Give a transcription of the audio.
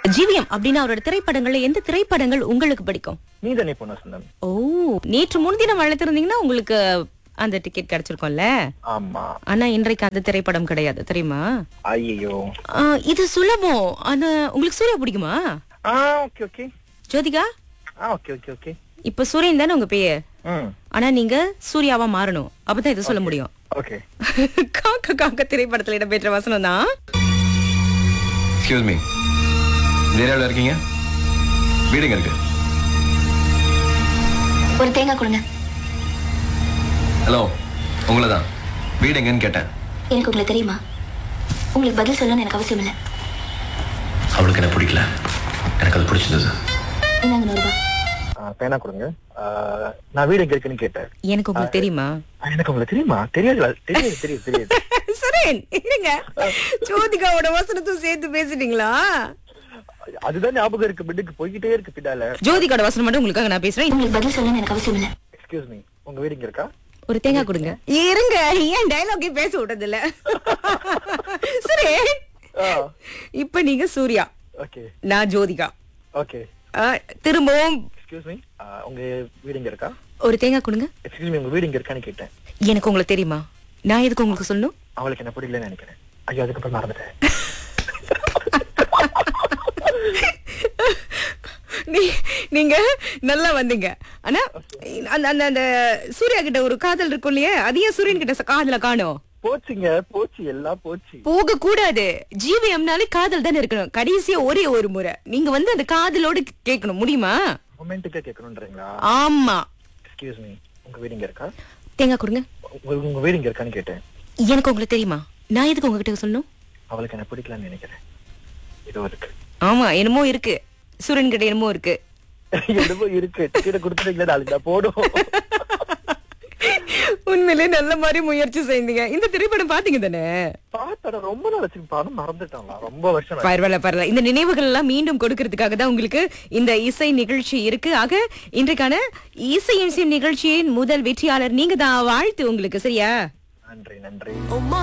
GVM அப்படின்னு அவரோட திரைப்படங்கள்ல எந்த திரைப்படங்கள் உங்களுக்கு பிடிக்கும் நீதானே பொண்ணு சொந்தம் ஓ நேற்று முன்தினம் அழைத்திருந்தீங்கன்னா உங்களுக்கு அந்த டிக்கெட் கிடைச்சிருக்கும்ல ஆமா ஆனா இன்றைக்கு அந்த திரைப்படம் கிடையாது தெரியுமா ஐயோ ஆ, இது சுலபம் ஆனா உங்களுக்கு சூர்யா பிடிக்குமா ஆ ஓகே ஓகே ஜோதிகா ஆ ஓகே ஓகே ஓகே இப்ப சூரியன் தானே உங்க பேர் ம் ஆனா நீங்க சூர்யாவா மாறணும் அப்பதான் இதை சொல்ல முடியும் ஓகே காக்க காக்க திரைப்படத்துல இடம்பெற்ற வசனம் தான் எக்ஸ்கியூஸ் மீ இந்த ஏரியாவில் இருக்கீங்க வீடுங்க இருக்கு ஒரு தேங்காய் கொடுங்க ஹலோ உங்களை தான் வீடு எங்கன்னு கேட்டேன் எனக்கு உங்களை தெரியுமா உங்களுக்கு பதில் சொல்லணும்னு எனக்கு அவசியம் இல்லை அவளுக்கு என்ன பிடிக்கல எனக்கு அது பிடிச்சிருந்தது இந்தாங்க நூறுபா ஆ, பேனா கொடுங்க ஆ, நான் வீடு எங்க இருக்குன்னு கேட்டேன் எனக்கு உங்களுக்கு தெரியுமா ஆ, எனக்கு உங்களுக்கு தெரியுமா தெரியாது தெரியாது தெரியாது தெரியாது சுரேன் இருங்க ஜோதிகாவோட வசனத்தும் சேர்த்து பேசிட்டீங்களா அதுதான் ஞாபகம் இருக்கு பிட்டுக்கு போய்கிட்டே இருக்கு பின்னால ஜோதிகாவோட வசனம் மட்டும் உங்களுக்காக நான் பேசுறேன் உங்களுக்கு பதில் சொல்லணும்னு எனக்கு அவசியம் இல்லை எக்ஸ்கியூஸ் மீ உங்க வீடு இங்க இருக்கா ஒரு தேங்காய் கொடுங்க இருங்க ஏன் டைலாக்கே பேச விட்டது இல்ல சுரேன் ஆ இப்ப நீங்க சூர்யா ஓகே நான் ஜோதிகா ஓகே ஆ, திரும்பவும் எக்ஸ்கியூஸ் மீ உங்க வீடு இங்க இருக்கா ஒரு தேங்காய் கொடுங்க எக்ஸ்கியூஸ் மீ உங்க வீடு இங்க இருக்கான்னு கேட்டேன் எனக்கு உங்களுக்கு தெரியுமா நான் எதுக்கு உங்களுக்கு சொல்லணும் அவளுக்கு என்ன பிடிக்கலன்னு நினைக்கிறேன் ஐயோ அதுக்கப்புறம் மறந்துட்டேன் நீ- நீங்க நல்லா வந்தீங்க ஆனா அந்த அந்த அந்த சூர்யா கிட்ட ஒரு காதல் இருக்கும் இல்லையா அதையே சூரியன் கிட்ட ச- காதல காணோம் போச்சுங்க போச்சு எல்லாம் போச்சு போக கூடாது ஜீவியம்னாலே காதல் தானே இருக்கணும் கடைசியா ஒரே ஒரு முறை நீங்க வந்து அந்த காதலோட கேட்கணும் முடியுமா ரொமான்டிக்கா கேட்கணுன்றீங்களா ஆமா எக்ஸ்கியூஸ் மீ உங்க வீடு இங்க இருக்கா தேங்காய் கொடுங்க உங்க- உங்க வீடு இங்க இருக்கான்னு கேட்டேன் எனக்கு உங்களுக்கு தெரியுமா நான் எதுக்கு உங்ககிட்ட சொல்லணும் அவளுக்கு என்ன பிடிக்கலன்னு நினைக்கிறேன் இதோ இருக்கு ஆமா என்னமோ இருக்கு சூரியன் கிட்ட என்னமோ இருக்கு என்னமோ இருக்கு டிக்கெட் கொடுத்துட்டீங்களா நாளைக்கு நான் போடும் உண்மையிலே நல்ல மாதிரி முயற்சி செய்தீங்க இந்த திரைப்படம் பாத்தீங்க தானே பார்த்தா ரொம்ப நாள் வச்சு பாடம் மறந்துட்டாங்களா ரொம்ப வருஷம் ஆச்சு. பரவாயில்ல பரவாயில்ல இந்த நினைவுகள் எல்லாம் மீண்டும் கொடுக்கறதுக்காக தான் உங்களுக்கு இந்த இசை நிகழ்ச்சி இருக்கு ஆக இன்றைக்கான இசை இசை நிகழ்ச்சியின் முதல் வெற்றியாளர் நீங்க தான் வாழ்த்து உங்களுக்கு சரியா நன்றி நன்றி